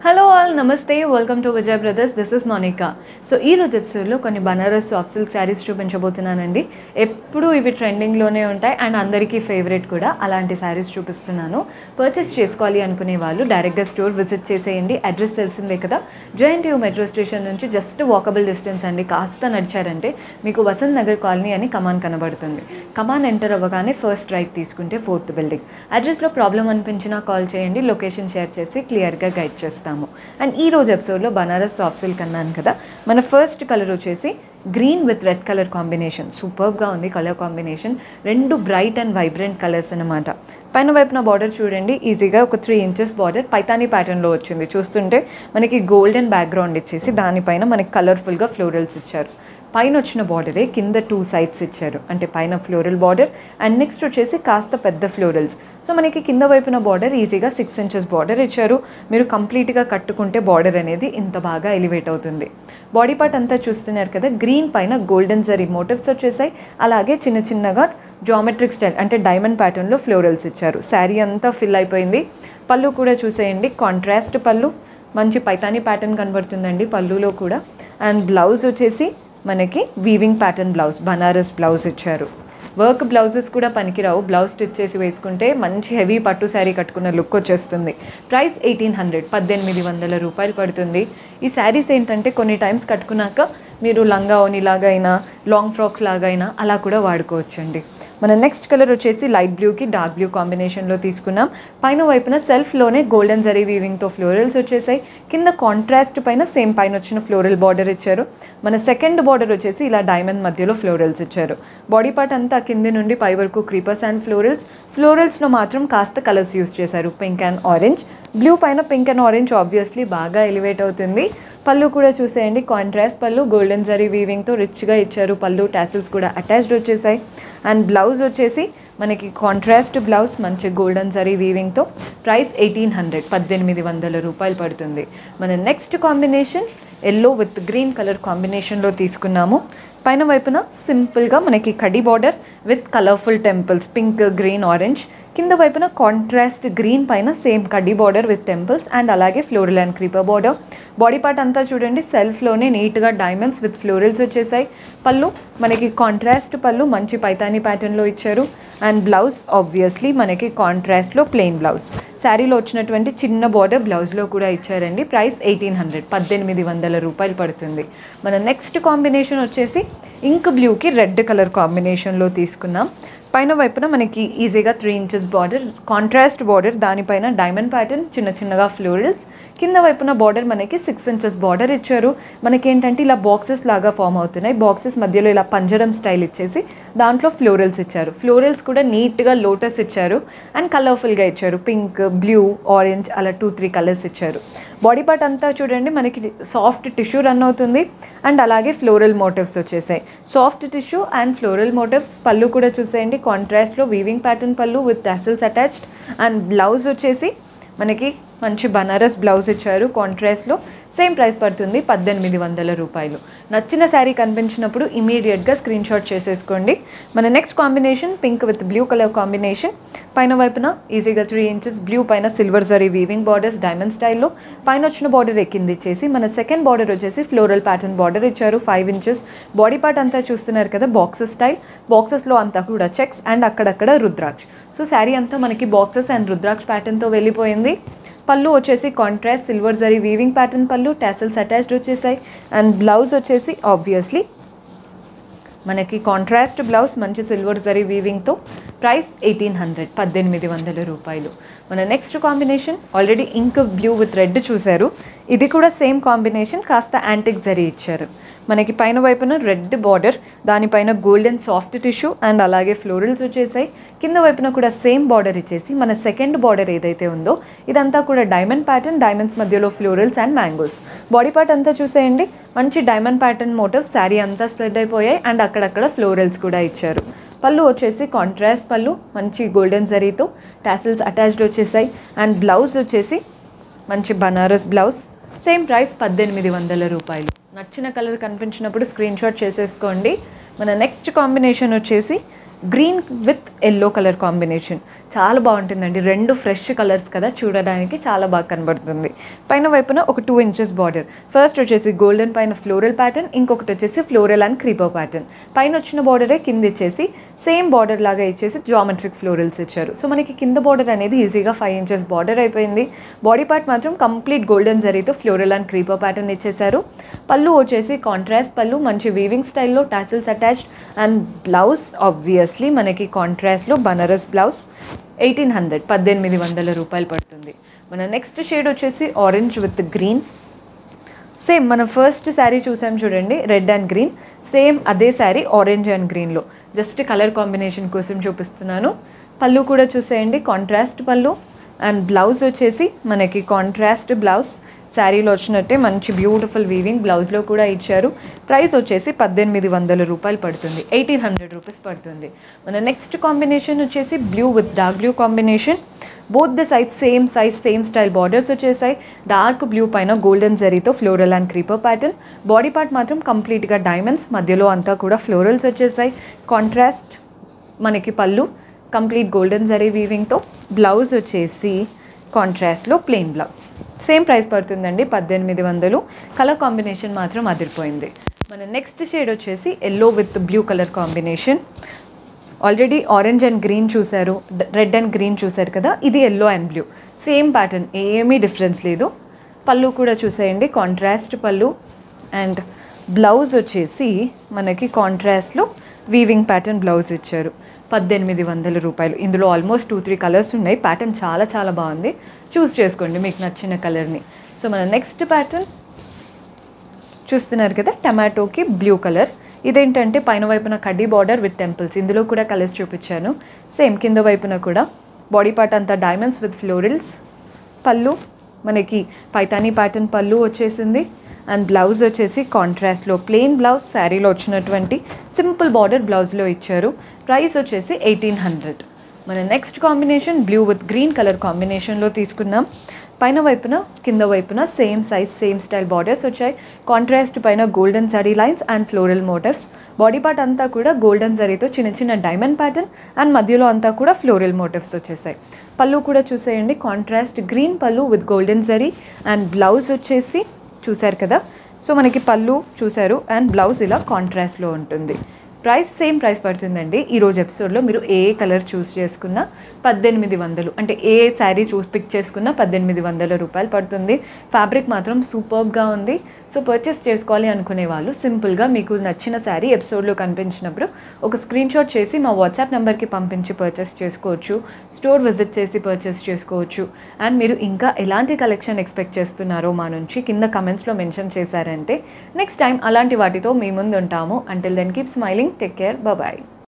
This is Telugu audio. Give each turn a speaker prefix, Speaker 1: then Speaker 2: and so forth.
Speaker 1: హలో ఆల్ నమస్తే welcome to Vijay brothers this is Monika so ఈ రోజు ఎపిసోడ్లో కొన్ని బనారస్ సాఫ్ట్ సిల్క్ శారీస్ చూపించబోతున్నానండి ఎప్పుడూ ఇవి ట్రెండింగ్లోనే ఉంటాయి అండ్ అందరికీ ఫేవరెట్ కూడా అలాంటి శారీస్ చూపిస్తున్నాను పర్చేస్ చేసుకోవాలి అనుకునే వాళ్ళు డైరెక్ట్గా స్టోర్ విజిట్ చేసేయండి అడ్రస్ తెలిసిందే కదా జైంట్ యూ మెట్రో స్టేషన్ నుంచి జస్ట్ వాకబుల్ డిస్టెన్స్ అండి కాస్త నడిచారంటే మీకు వసంత్ నగర్ కాలనీ అని కమాన్ కనబడుతుంది కమాన్ ఎంటర్ అవ్వగానే ఫస్ట్ రైట్ తీసుకుంటే ఫోర్త్ బిల్డింగ్ అడ్రస్లో ప్రాబ్లం అనిపించినా కాల్ చేయండి లొకేషన్ షేర్ చేసి క్లియర్గా గైడ్ చేస్తాము అండ్ ఈ రోజు ఎపిసోడ్లో బనారస్ సాఫ్ట్ సిల్క్ అన్నాను కదా మన ఫస్ట్ కలర్ వచ్చేసి green with red colour combination సూపర్గా ఉంది కలర్ కాంబినేషన్ రెండు బ్రైట్ అండ్ వైబ్రెంట్ కలర్స్ అనమాట పైన వైపున బార్డర్ చూడండి ఈజీగా ఒక త్రీ ఇంచెస్ బార్డర్ పైతానీ ప్యాటర్న్లో వచ్చింది చూస్తుంటే మనకి గోల్డెన్ బ్యాక్గ్రౌండ్ ఇచ్చేసి దానిపైన మనకి కలర్ఫుల్గా ఫ్లోరల్స్ ఇచ్చారు పైన వచ్చిన బార్డరే కింద టూ సైడ్స్ ఇచ్చారు అంటే పైన ఫ్లోరల్ బార్డర్ అండ్ నెక్స్ట్ వచ్చేసి కాస్త పెద్ద ఫ్లోరల్స్ సో మనకి కింద వైపున బార్డర్ ఈజీగా సిక్స్ ఇంచెస్ బార్డర్ ఇచ్చారు మీరు కంప్లీట్గా కట్టుకుంటే బార్డర్ అనేది ఇంత బాగా ఎలివేట్ అవుతుంది బాడీ పార్ట్ అంతా చూస్తున్నారు కదా గ్రీన్ పైన గోల్డెన్ జరీ మోటివ్స్ వచ్చేసాయి అలాగే చిన్న చిన్నగా జామెట్రిక్ స్టైల్ అంటే డైమండ్ ప్యాటర్న్లో ఫ్లోరల్స్ ఇచ్చారు శారీ అంతా ఫిల్ అయిపోయింది పళ్ళు కూడా చూసేయండి కాంట్రాస్ట్ పళ్ళు మంచి పైతానీ ప్యాటర్న్ కనబడుతుందండి పళ్ళులో కూడా అండ్ బ్లౌజ్ వచ్చేసి మనకి weaving pattern blouse Banaras blouse ఇచ్చారు వర్క్ బ్లౌజెస్ కూడా పనికిరావు బ్లౌజ్ స్టిచ్ చేసి వేసుకుంటే మంచి హెవీ పట్టు శారీ కట్టుకున్న లుక్ వచ్చేస్తుంది ప్రైస్ ఎయిటీన్ హండ్రెడ్ పద్దెనిమిది వందల రూపాయలు పడుతుంది ఈ శారీస్ ఏంటంటే కొన్ని టైమ్స్ కట్టుకున్నాక మీరు లంగా ఓని లాగా అయినా లాంగ్ ఫ్రాక్స్ లాగా అయినా అలా కూడా వాడుకోవచ్చండి మన నెక్స్ట్ కలర్ వచ్చేసి లైట్ బ్లూకి డార్క్ బ్లూ కాంబినేషన్లో తీసుకున్నాం పైన వైపున సెల్ఫ్లోనే గోల్డెన్ జరీ వీవింగ్తో ఫ్లోరల్స్ వచ్చేసాయి కింద కాంట్రాస్ట్ పైన సేమ్ పైన వచ్చిన ఫ్లోరల్ బార్డర్ ఇచ్చారు మన సెకండ్ బార్డర్ వచ్చేసి ఇలా డైమండ్ మధ్యలో ఫ్లోరల్స్ ఇచ్చారు బాడీ పార్ట్ అంతా కింది నుండి పై వరకు క్రీపర్స్ అండ్ ఫ్లోరల్స్ ఫ్లోరల్స్లో మాత్రం కాస్త కలర్స్ యూస్ చేశారు పింక్ అండ్ ఆరెంజ్ బ్లూ పైన పింక్ అండ్ ఆరెంజ్ ఆబ్వియస్లీ బాగా ఎలివేట్ అవుతుంది పళ్ళు కూడా చూసేయండి కాంట్రాస్ట్ పళ్ళు గోల్డెన్ జరీ వీవింగ్తో రిచ్గా ఇచ్చారు పళ్ళు టాసిల్స్ కూడా అటాచ్డ్ వచ్చేసాయి అండ్ బ్లౌజ్ వచ్చేసి మనకి కాంట్రాస్ట్ బ్లౌజ్ మంచి గోల్డెన్ జరీ వీవింగ్తో ప్రైస్ ఎయిటీన్ హండ్రెడ్ పద్దెనిమిది వందల రూపాయలు పడుతుంది మన next combination yellow with green colour కాంబినేషన్లో తీసుకున్నాము పైన వైపున సింపుల్గా మనకి కడి border with colourful temples pink green orange కింద వైపున కాంట్రాస్ట్ గ్రీన్ పైన సేమ్ కడ్డీ బార్డర్ విత్ టెంపుల్స్ అండ్ అలాగే floral and creeper border body part అంతా చూడండి సెల్ఫ్లోనే నీట్గా డైమండ్స్ విత్ ఫ్లోరల్స్ వచ్చేసాయి పళ్ళు మనకి కాంట్రాస్ట్ పళ్ళు మంచి పైతానీ ప్యాటర్న్లో ఇచ్చారు అండ్ బ్లౌజ్ ఆబ్వియస్లీ మనకి కాంట్రాస్ట్లో ప్లెయిన్ బ్లౌజ్ శారీలో వచ్చినటువంటి చిన్న బార్డర్ బ్లౌజ్లో కూడా ఇచ్చారండి ప్రైస్ ఎయిటీన్ హండ్రెడ్ పద్దెనిమిది వందల రూపాయలు పడుతుంది మన నెక్స్ట్ కాంబినేషన్ వచ్చేసి ఇంక్ బ్లూకి రెడ్ కలర్ కాంబినేషన్లో తీసుకున్నాం పైన వైపున మనకి ఈజీగా three inches border contrast border దానిపైన డైమండ్ ప్యాటర్న్ చిన్న చిన్నగా ఫ్లోరల్స్ కింద వైపున బార్డర్ మనకి సిక్స్ ఇంచెస్ బార్డర్ ఇచ్చారు మనకేంటంటే ఇలా బాక్సెస్ లాగా ఫామ్ అవుతున్నాయి బాక్సెస్ మధ్యలో ఇలా పంజరం స్టైల్ ఇచ్చేసి దాంట్లో ఫ్లోరల్స్ ఇచ్చారు ఫ్లోరల్స్ కూడా నీట్గా లోటస్ ఇచ్చారు అండ్ కలర్ఫుల్గా ఇచ్చారు పింక్ బ్లూ ఆరెంజ్ అలా టూ త్రీ కలర్స్ ఇచ్చారు బాడీ పార్ట్ అంతా చూడండి మనకి సాఫ్ట్ టిష్యూ రన్ అవుతుంది అండ్ అలాగే ఫ్లోరల్ మోటివ్స్ వచ్చేసాయి soft tissue and floral motifs పళ్ళు కూడా చూసేయండి కాంట్రాస్ట్లో వీవింగ్ ప్యాటర్న్ పళ్ళు with tassels attached and blouse వచ్చేసి మనకి మంచి బనారస్ బ్లౌజ్ ఇచ్చారు కాంట్రాస్ట్లో సేమ్ ప్రైస్ పడుతుంది పద్దెనిమిది వందల రూపాయలు నచ్చిన శారీ కనిపించినప్పుడు ఇమీడియట్గా స్క్రీన్ షాట్ చేసేసుకోండి మన next combination pink with blue colour combination పైన వైపున ఈజీగా త్రీ ఇంచెస్ బ్లూ పైన silver zari weaving borders diamond స్టైల్లో పైన వచ్చిన బార్డర్ ఎక్కింది ఇచ్చేసి మన సెకండ్ బార్డర్ వచ్చేసి ఫ్లోరల్ ప్యాటర్న్ బార్డర్ ఇచ్చారు ఫైవ్ ఇంచెస్ బాడీ పార్ట్ అంతా చూస్తున్నారు కదా బాక్సెస్ స్టైల్ బాక్సెస్లో అంతా కూడా చెక్స్ అండ్ అక్కడక్కడ రుద్రాక్ష్ సో శారీ అంతా మనకి బాక్సెస్ అండ్ రుద్రాక్ష్ ప్యాటర్న్తో వెళ్ళిపోయింది పళ్ళు వచ్చేసి contrast silver zari weaving pattern పళ్ళు టాసిల్స్ అటాచ్డ్ వచ్చేసాయి అండ్ బ్లౌజ్ వచ్చేసి ఆబ్వియస్లీ మనకి కాంట్రాస్ట్ బ్లౌజ్ మంచి సిల్వర్ జరీ వీవింగ్తో ప్రైస్ ఎయిటీన్ హండ్రెడ్ పద్దెనిమిది వందల రూపాయలు మన next combination already ink blue with red చూశారు ఇది కూడా సేమ్ కాంబినేషన్ కాస్త యాంటిక్ జరీ ఇచ్చారు మనకి పైన వైపున రెడ్ బార్డర్ దానిపైన గోల్డెన్ సాఫ్ట్ టిష్యూ అండ్ అలాగే ఫ్లోరల్స్ వచ్చేసాయి కింద వైపున కూడా సేమ్ బార్డర్ ఇచ్చేసి మన సెకండ్ బార్డర్ ఏదైతే ఉందో ఇదంతా కూడా డైమండ్ ప్యాటర్న్ డైమండ్స్ మధ్యలో florals and mangoes body part అంతా చూసేయండి మంచి డైమండ్ ప్యాటర్న్ మోటివ్స్ శారీ అంతా స్ప్రెడ్ అయిపోయాయి అండ్ అక్కడక్కడ ఫ్లోరల్స్ కూడా ఇచ్చారు పళ్ళు వచ్చేసి కాంట్రాస్ట్ పళ్ళు మంచి గోల్డెన్ జరీతో టాసిల్స్ అటాచ్డ్ వచ్చేసాయి అండ్ బ్లౌజ్ వచ్చేసి మంచి బనారస్ బ్లౌజ్ సేమ్ ప్రైస్ పద్దెనిమిది వందల రూపాయలు నచ్చిన కలర్ కనిపించినప్పుడు స్క్రీన్ షాట్ చేసేసుకోండి మన నెక్స్ట్ కాంబినేషన్ వచ్చేసి green with yellow colour combination చాలా బాగుంటుందండి రెండు ఫ్రెష్ కలర్స్ కదా చూడడానికి చాలా బాగా కనబడుతుంది పైన వైపున ఒక టూ ఇంచెస్ బార్డర్ ఫస్ట్ వచ్చేసి గోల్డెన్ పైన ఫ్లోరల్ ప్యాటర్న్ ఇంకొకటి వచ్చేసి ఫ్లోరల్ అండ్ క్రీపర్ ప్యాటర్న్ పైన వచ్చిన బార్డరే కింద ఇచ్చేసి సేమ్ బార్డర్ లాగా ఇచ్చేసి జామెట్రిక్ ఫ్లోరల్స్ ఇచ్చారు సో మనకి కింద బార్డర్ అనేది ఈజీగా ఫైవ్ ఇంచెస్ బార్డర్ అయిపోయింది బాడీ పార్ట్ మాత్రం కంప్లీట్ గోల్డెన్ జరీతో ఫ్లోరల్ అండ్ క్రీపర్ ప్యాటర్న్ ఇచ్చేసారు పళ్ళు వచ్చేసి కాంట్రాస్ట్ పళ్ళు మంచి వీవింగ్ స్టైల్లో tassels attached and blouse obviously మనకి కాంట్రాస్ట్లో బనారస్ బ్లౌజ్ ఎయిటీన్ హండ్రెడ్ పద్దెనిమిది వందల రూపాయలు పడుతుంది మన నెక్స్ట్ షేడ్ వచ్చేసి ఆరెంజ్ విత్ గ్రీన్ సేమ్ మనం ఫస్ట్ శారీ చూసాం చూడండి రెడ్ అండ్ గ్రీన్ సేమ్ అదే శారీ ఆరెంజ్ అండ్ గ్రీన్లో జస్ట్ కలర్ కాంబినేషన్ కోసం చూపిస్తున్నాను పళ్ళు కూడా చూసేయండి కాంట్రాస్ట్ పళ్ళు అండ్ బ్లౌజ్ వచ్చేసి మనకి కాంట్రాస్ట్ బ్లౌజ్ శారీలో వచ్చినట్టే మంచి బ్యూటిఫుల్ వీవింగ్ బ్లౌజ్లో కూడా ఇచ్చారు ప్రైస్ వచ్చేసి పద్దెనిమిది వందల రూపాయలు పడుతుంది ఎయిటీన్ హండ్రెడ్ రూపీస్ పడుతుంది మన నెక్స్ట్ కాంబినేషన్ వచ్చేసి blue with dark blue combination both the size same size same style borders వచ్చేసాయి డార్క్ బ్లూ పైన గోల్డెన్ జరీతో floral and creeper pattern body part మాత్రం కంప్లీట్గా డైమండ్స్ మధ్యలో అంతా కూడా ఫ్లోరల్స్ వచ్చేసాయి కాంట్రాస్ట్ మనకి పళ్ళు కంప్లీట్ గోల్డెన్ జరీ వీవింగ్తో బ్లౌజ్ వచ్చేసి కాంట్రాస్ట్లో ప్లెయిన్ బ్లౌజ్ సేమ్ ప్రైస్ పడుతుందండి పద్దెనిమిది వందలు కలర్ కాంబినేషన్ మాత్రం అదిరిపోయింది మన నెక్స్ట్ షేడ్ వచ్చేసి yellow with blue colour combination already orange and green చూశారు రెడ్ అండ్ గ్రీన్ చూశారు కదా ఇది yellow and blue same pattern ఏమీ డిఫరెన్స్ లేదు పళ్ళు కూడా చూసేయండి కాంట్రాస్ట్ పళ్ళు అండ్ బ్లౌజ్ వచ్చేసి మనకి కాంట్రాస్ట్లో వీవింగ్ ప్యాటర్న్ బ్లౌజ్ ఇచ్చారు పద్దెనిమిది వందల రూపాయలు ఇందులో ఆల్మోస్ట్ టూ త్రీ కలర్స్ ఉన్నాయి ప్యాటర్న్ చాలా చాలా బాగుంది చూస్ చేసుకోండి మీకు నచ్చిన కలర్ని సో మన నెక్స్ట్ ప్యాటర్న్ చూస్తున్నారు కదా టమాటోకి బ్లూ కలర్ ఇదేంటంటే పైన వైపున కడ్డీ బార్డర్ విత్ టెంపుల్స్ ఇందులో కూడా కలర్స్ చూపించాను సేమ్ కింద వైపున కూడా బాడీ పార్ట్ అంతా డైమండ్స్ విత్ ఫ్లోరల్స్ పళ్ళు మనకి పైతానీ ప్యాటర్న్ పళ్ళు వచ్చేసింది అండ్ బ్లౌజ్ వచ్చేసి కాంట్రాస్ట్లో ప్లెయిన్ బ్లౌజ్ శారీలో వచ్చినటువంటి సింపుల్ బార్డర్ బ్లౌజ్లో ఇచ్చారు ప్రైస్ వచ్చేసి ఎయిటీన్ హండ్రెడ్ మన next combination blue with green colour కాంబినేషన్లో తీసుకున్నాం పైన వైపున కింద వైపున same size same style borders వచ్చాయి కాంట్రాస్ట్ పైన golden zari lines and floral motifs body part అంతా కూడా గోల్డెన్ జరీతో చిన్న చిన్న డైమండ్ ప్యాటర్న్ అండ్ మధ్యలో అంతా కూడా ఫ్లోరల్ మోటివ్స్ వచ్చేసాయి పళ్ళు కూడా చూసేయండి కాంట్రాస్ట్ గ్రీన్ పళ్ళు with golden zari and blouse వచ్చేసి చూశారు కదా సో మనకి పళ్ళు చూశారు అండ్ బ్లౌజ్ ఇలా కాంట్రాస్ట్లో ఉంటుంది ప్రైస్ సేమ్ ప్రైస్ పడుతుందండి ఈ రోజు ఎపిసోడ్లో మీరు ఏ కలర్ చూస్ చేసుకున్నా పద్దెనిమిది వందలు అంటే ఏ శారీ చూస్ పిక్ చేసుకున్నా పద్దెనిమిది వందల రూపాయలు పడుతుంది ఫ్యాబ్రిక్ మాత్రం సూపర్గా ఉంది సో పర్చేస్ చేసుకోవాలి అనుకునే వాళ్ళు సింపుల్గా మీకు నచ్చిన శారీ ఎపిసోడ్లో కనిపించినప్పుడు ఒక స్క్రీన్ షాట్ చేసి మా వాట్సాప్ నెంబర్కి పంపించి పర్చేస్ చేసుకోవచ్చు స్టోర్ విజిట్ చేసి పర్చేస్ చేసుకోవచ్చు అండ్ మీరు ఇంకా ఎలాంటి కలెక్షన్ ఎక్స్పెక్ట్ చేస్తున్నారో మా నుంచి కింద కమెంట్స్లో మెన్షన్ చేశారంటే నెక్స్ట్ టైం అలాంటి వాటితో మీ ముందు ఉంటాము until then keep smiling take care bye